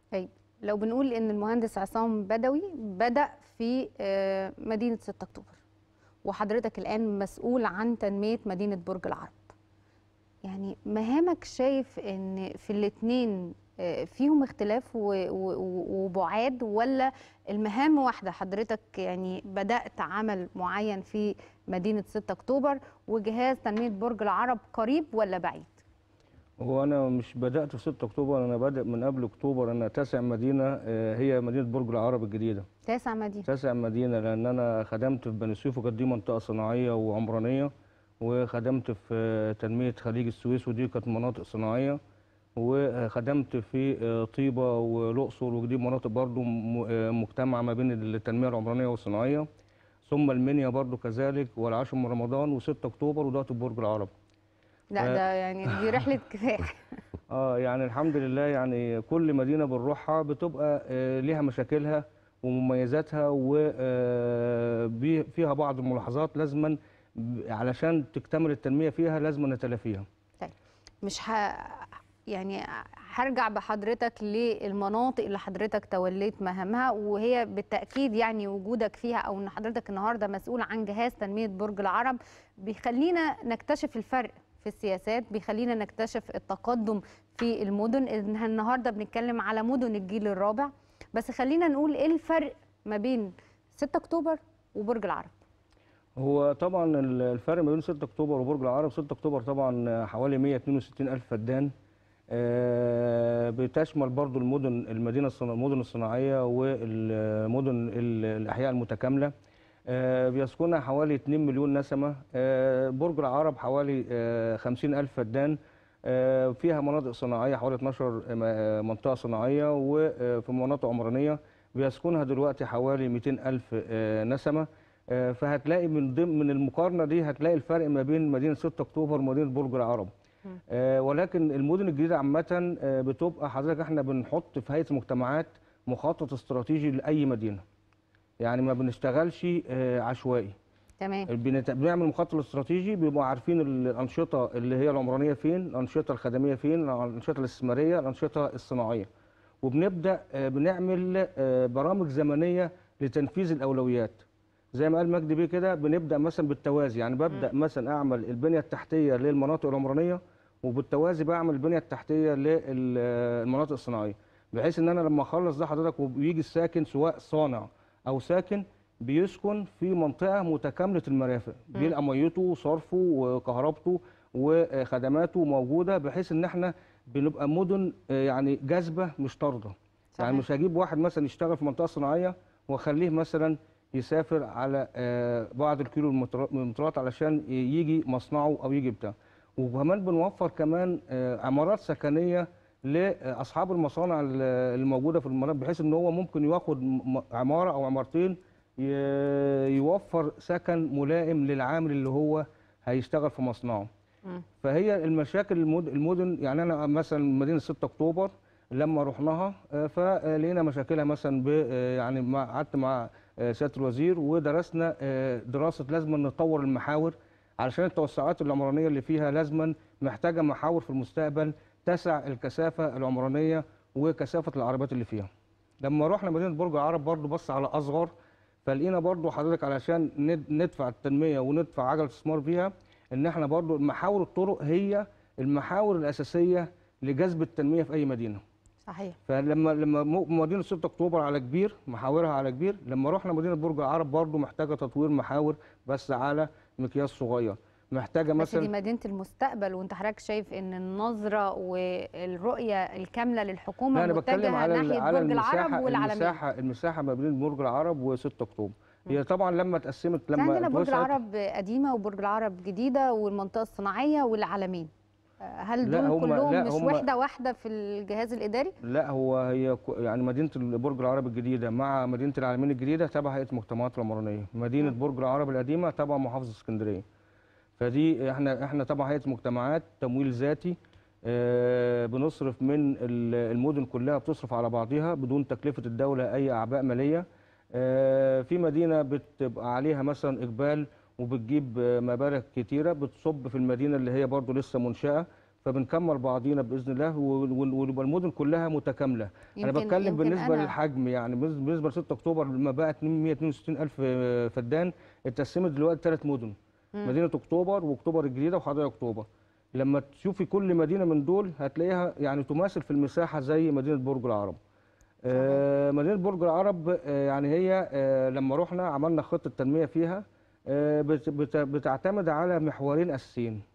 طيب لو بنقول ان المهندس عصام بدوي بدا في آه، مدينه 6 اكتوبر وحضرتك الان مسؤول عن تنميه مدينه برج العرب يعني مهامك شايف ان في الاثنين فيهم اختلاف و- و- وبعاد ولا المهام واحده حضرتك يعني بدات عمل معين في مدينه 6 اكتوبر وجهاز تنميه برج العرب قريب ولا بعيد هو انا مش بدات في 6 اكتوبر انا بادئ من قبل اكتوبر انا تاسع مدينه آه، هي مدينه برج العرب الجديده تاسع مدينه تاسع مدينه لان انا خدمت في بني سويف وكانت دي منطقه صناعيه وعمرانيه وخدمت في آه، تنميه خليج السويس ودي كانت مناطق صناعيه وخدمت في آه، طيبه والاقصر ودي مناطق برضو م- آه، مجتمع ما بين التنميه العمرانيه والصناعيه ثم المنيا برضو كذلك والعاشر من رمضان و6 اكتوبر ودلوقتي برج العرب لا آه. ده يعني دي رحله كفاح اه يعني الحمد لله يعني كل مدينه بنروحها بتبقى آه، ليها مشاكلها ومميزاتها وفيها بعض الملاحظات لازما ب- علشان تكتمل التنميه فيها لازم نتلافيها طيب مش ه... يعني هرجع بحضرتك للمناطق اللي حضرتك توليت مهامها وهي بالتأكيد يعني وجودك فيها أو إن حضرتك النهاردة مسؤول عن جهاز تنمية برج العرب بيخلينا نكتشف الفرق في السياسات بيخلينا نكتشف التقدم في المدن إن النهاردة بنتكلم على مدن الجيل الرابع بس خلينا نقول إيه الفرق ما بين 6 أكتوبر وبرج العرب هو طبعا ال- الفرق ما بين 6 اكتوبر وبرج العرب 6 اكتوبر طبعا حوالي 162 الف فدان آه، بتشمل برضو المدن المدينه الصنا- المدن الصناعيه والمدن ال- الاحياء المتكامله آه، بيسكنها حوالي 2 مليون نسمه آه، برج العرب حوالي آه، 50 الف فدان آه، فيها مناطق صناعيه حوالي 12 م- آه، منطقه صناعيه وفي مناطق عمرانيه بيسكنها دلوقتي حوالي 200 الف آه، نسمه آه، فهتلاقي من ضمن من المقارنه دي هتلاقي الفرق ما بين مدينه 6 اكتوبر ومدينه برج العرب آه، ولكن المدن الجديده عامه آه، بتبقى حضرتك احنا بنحط في هيئه المجتمعات مخطط استراتيجي لاي مدينه يعني ما بنشتغلش آه، عشوائي تمام بنت- بنعمل مخطط استراتيجي بيبقوا عارفين ال- الانشطه اللي هي العمرانيه فين الانشطه الخدميه فين الانشطه الاستثماريه الانشطه الصناعيه وبنبدا آه، بنعمل آه، برامج زمنيه لتنفيذ الاولويات زي ما قال مجدي بيه كده بنبدا مثلا بالتوازي يعني ببدا مثلا اعمل البنيه التحتيه للمناطق العمرانيه وبالتوازي بعمل البنيه التحتيه للمناطق الصناعيه بحيث ان انا لما اخلص ده حضرتك وبيجي الساكن سواء صانع او ساكن بيسكن في منطقه متكامله المرافق بيلقى ميته وصرفه وكهربته وخدماته موجوده بحيث ان احنا بنبقى مدن آه، يعني جاذبه مش طارده يعني صحيح. مش هجيب واحد مثلا يشتغل في منطقه صناعيه واخليه مثلا يسافر على آه، بعض الكيلو المترات علشان يجي مصنعه او يجي بتاع وكمان بنوفر كمان آه، عمارات سكنيه لاصحاب المصانع ال- الموجوده في المناطق بحيث ان هو ممكن ياخد م- عماره او عمارتين ي- يوفر سكن ملائم للعامل اللي هو هيشتغل في مصنعه مم. فهي المشاكل المد- المدن يعني انا مثلا مدينه 6 اكتوبر لما رحناها آه، فلقينا مشاكلها مثلا ب آه، يعني مع- قعدت مع آه، سياده الوزير ودرسنا آه، دراسه لازم نطور المحاور علشان التوسعات العمرانيه اللي فيها لازما محتاجه محاور في المستقبل تسع الكثافه العمرانيه وكثافه العربيات اللي فيها. لما رحنا مدينه برج العرب برضو بص على اصغر فلقينا برضو حضرتك علشان ند- ندفع التنميه وندفع عجله الاستثمار فيها ان احنا برضو محاور الطرق هي المحاور الاساسيه لجذب التنميه في اي مدينه. صحيح فلما لما م- مدينه 6 اكتوبر على كبير محاورها على كبير لما رحنا مدينه برج العرب برضو محتاجه تطوير محاور بس على مقياس صغير محتاجه بس دي مثلا مدينه المستقبل وانت حضرتك شايف ان النظره والرؤيه الكامله للحكومه لا انا بتكلم متجهه على ال- ناحيه على برج العرب المساحه والعالمين المساحه المساحه ما بين برج العرب و6 اكتوبر هي طبعا لما اتقسمت في لما عندنا برج اتوسعت- العرب قديمه وبرج العرب جديده والمنطقه الصناعيه والعالمين آه، هل لا دول هم- كلهم لا مش هم- وحده واحده في الجهاز الاداري لا هو هي ك- يعني مدينه برج العرب الجديده مع مدينه العالمين الجديده تبع هيئه المجتمعات العمرانيه مدينه مم. برج العرب القديمه تبع محافظه اسكندريه فدي احنا احنا تبع هيئه المجتمعات تمويل ذاتي آه، بنصرف من ال- المدن كلها بتصرف على بعضها بدون تكلفه الدوله اي اعباء ماليه آه، في مدينه بتبقى عليها مثلا اقبال وبتجيب آه، مبالغ كتيره بتصب في المدينه اللي هي برضو لسه منشاه فبنكمل بعضينا باذن الله وال- وال- ويبقى المدن كلها متكامله انا يمكن- بتكلم يمكن بالنسبه أنا- للحجم يعني بالنسبه بالنسبة ل 6 اكتوبر لما بقى 162 الف فدان اتقسمت دلوقتي ثلاث مدن مدينه اكتوبر واكتوبر الجديده وحدائق اكتوبر لما تشوفي كل مدينه من دول هتلاقيها يعني تماثل في المساحه زي مدينه برج العرب آه، مدينه برج العرب آه، يعني هي آه، لما رحنا عملنا خطه تنميه فيها آه، بت- بت- بتعتمد على محورين اساسيين